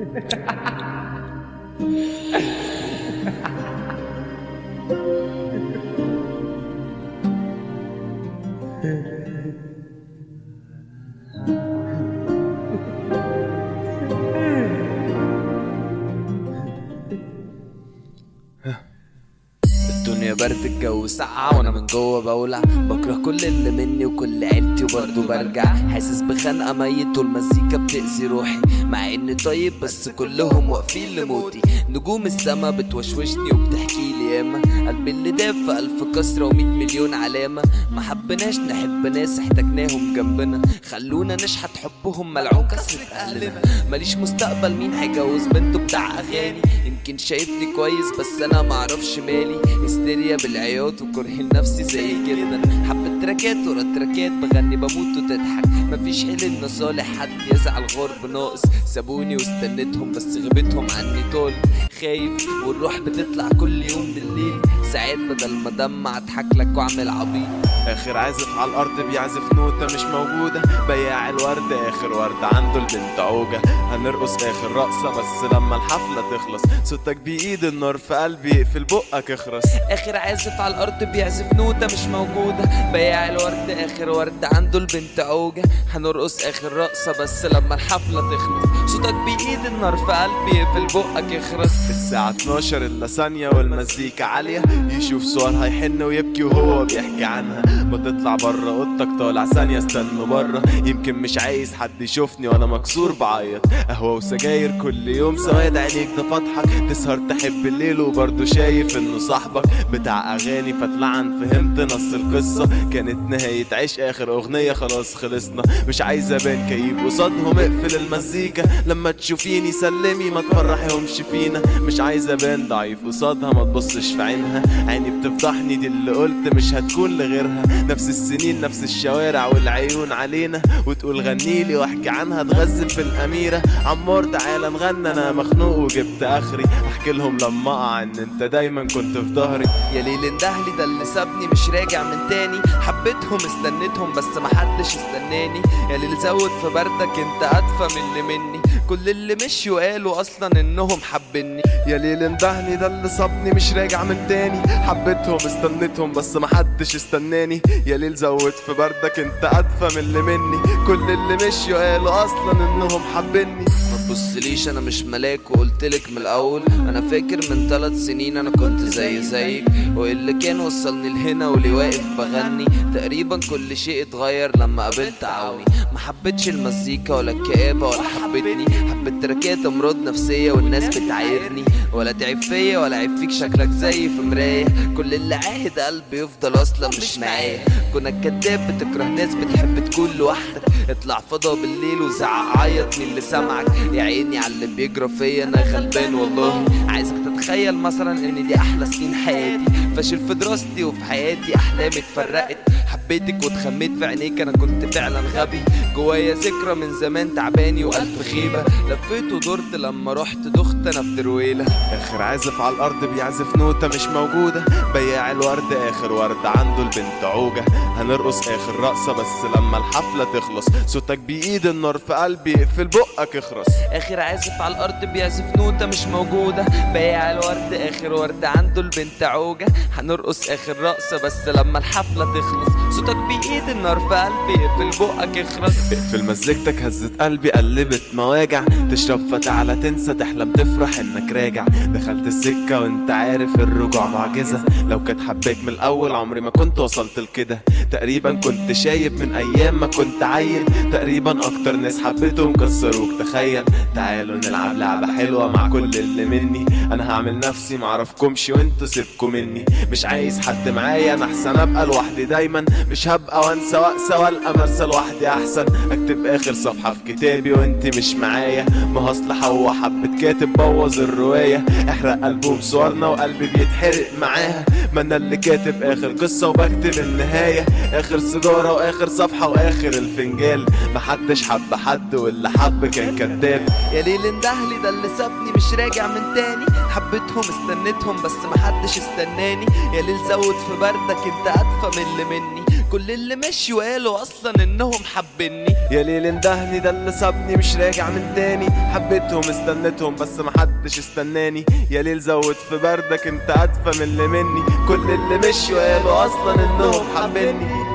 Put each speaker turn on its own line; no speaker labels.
الدنيا برد الجو ساقعة وانا من جوه بولع بكره كل اللي مني وكل عيلتي وبرضه برجع حاسس بخنقة ميت والمزيكا بتأذي روحي مع اني طيب بس كلهم واقفين لموتي نجوم السما بتوشوشني وبتحكي لي ياما قلبي اللي داف في ألف كسرة ومية مليون علامة ما حبناش نحب ناس احتاجناهم جنبنا خلونا نشحت حبهم ملعون كسرة أهلنا ماليش مستقبل مين هيجوز بنته بتاع أغاني يمكن شايفني كويس بس أنا معرفش مالي هستيريا بالعياط وكره نفسي زي جدا حبة تراكات ورا تراكات بغني بموت وتضحك مفيش حيل ان صالح حد يزعل غرب ناقص سابوني واستنيتهم بس غيبتهم عني طول خايف والروح بتطلع كل يوم بالليل ساعات بدل ما دمع اضحك لك واعمل عبيط
اخر عازف على الارض بيعزف نوتة مش موجودة بياع الورد اخر ورد عنده البنت عوجة هنرقص اخر رقصة بس لما الحفلة تخلص صوتك بايد النار في قلبي يقفل بقك اخرس
اخر عازف على الارض بيعزف نوتة مش موجودة بياع الورد اخر ورد عنده البنت عوجة هنرقص اخر رقصة بس لما الحفلة تخلص صوتك بايد النار في قلبي يقفل بقك يخرس
الساعة 12 الا ثانية والمزيكا عالية يشوف صور هيحن ويبكي وهو بيحكي عنها ما تطلع بره اوضتك طالع ثانية استنى بره يمكن مش عايز حد يشوفني وانا مكسور بعيط قهوة وسجاير كل يوم سواد عينيك ده فضحك تسهر تحب الليل وبرضه شايف انه صاحبك بتاع اغاني فتلعن فهمت نص القصة كانت نهاية عيش اخر اغنية خلاص خلصنا مش عايز ابان كئيب قصادهم اقفل المزيكا لما تشوفيني سلمي ما تفرحيهمش فينا مش عايز ابان ضعيف قصادها ما تبصش في عينها عيني بتفضحني دي اللي قلت مش هتكون لغيرها نفس السنين نفس الشوارع والعيون علينا وتقول غنيلي واحكي عنها تغزل في الاميره عمار تعالى نغنى انا مخنوق وجبت اخري احكي لهم لما اقع ان انت دايما كنت في ظهري
يا ليل اندهلي ده اللي سابني مش راجع من تاني حبيتهم استنيتهم بس محدش استناني يا ليل زود في بردك انت ادفى من اللي مني كل اللي مشيوا قالوا اصلا انهم حابيني
يا ليل اندهني ده اللي صابني مش راجع من تاني حبيتهم استنيتهم بس محدش استناني يا ليل زود في بردك انت ادفى من اللي مني كل اللي مشيوا قالوا اصلا انهم حابيني
ما تبصليش انا مش ملاك وقلتلك من الاول انا فاكر من ثلاث سنين انا كنت زي زيك واللي كان وصلني لهنا واللي واقف بغني تقريبا كل شيء اتغير لما قابلت عوني ما حبيتش المزيكا ولا الكآبة ولا حبتني حبيت تراكات امراض نفسية والناس بتعايرني ولا تعب فيا ولا عيب فيك شكلك زي في مراية كل اللي عاهد قلبي يفضل اصلا مش معايا كونك كداب بتكره ناس بتحب تكون لوحدك اطلع فضا بالليل وزعق عيط من اللي سامعك يا عيني على اللي بيجرى فيا انا غلبان والله عايزك تتخيل مثلا ان دي احلى سنين حياتي فاشل في دراستي وفي حياتي احلامي اتفرقت حبيتك واتخميت في عينيك انا كنت فعلا غبي جوايا ذكرى من زمان تعباني والف خيبه لفيت ودرت لما رحت دخت انا في درويله
اخر عازف على الارض بيعزف نوتة مش موجودة بياع الورد اخر ورد عنده البنت عوجة هنرقص اخر رقصة بس لما الحفلة تخلص صوتك بايد النار في قلبي يقفل بقك اخرس
اخر عازف على الارض بيعزف نوتة مش موجودة بياع الورد اخر ورد عنده البنت عوجة هنرقص اخر رقصة بس لما الحفلة تخلص صوتك بايد النار في قلبي يقفل بقك يخرس
اقفل مزيكتك هزت قلبي قلبت مواجع تشرب فتعلى تنسى تحلم تفرح انك راجع دخلت السكة وانت عارف الرجوع معجزة لو كانت حباك من الاول عمري ما كنت وصلت لكده تقريبا كنت شايب من ايام ما كنت عيل تقريبا اكتر ناس حبيتهم كسروك تخيل تعالوا نلعب لعبة حلوة مع كل اللي مني انا هعمل نفسي معرفكمش وانتوا سيبكم مني مش عايز حد معايا انا احسن ابقى لوحدي دايما مش هبقى وانسى واقسى والقى مرسى لوحدي احسن اكتب اخر صفحة في كتابي وانت مش معايا ما اصل حوا حبة كاتب بوظ الرواية احرق البوم صورنا وقلبي بيتحرق معاها ما انا اللي كاتب اخر قصة وبكتب النهاية اخر سيجارة واخر صفحة واخر الفنجان محدش حب حد واللي حب كان كداب
يا ليل اندهلي ده اللي سابني مش راجع من تاني حبيتهم استنيتهم بس محدش استناني يا ليل زود في بردك انت ادفى من اللي مني كل اللي مشوا قالوا اصلا انهم حابيني
يا ليل اندهني ده اللي سابني مش راجع من تاني حبيتهم استنيتهم بس محدش استناني يا ليل زود في بردك انت ادفى من اللي مني كل اللي مشوا قالوا اصلا انهم حابيني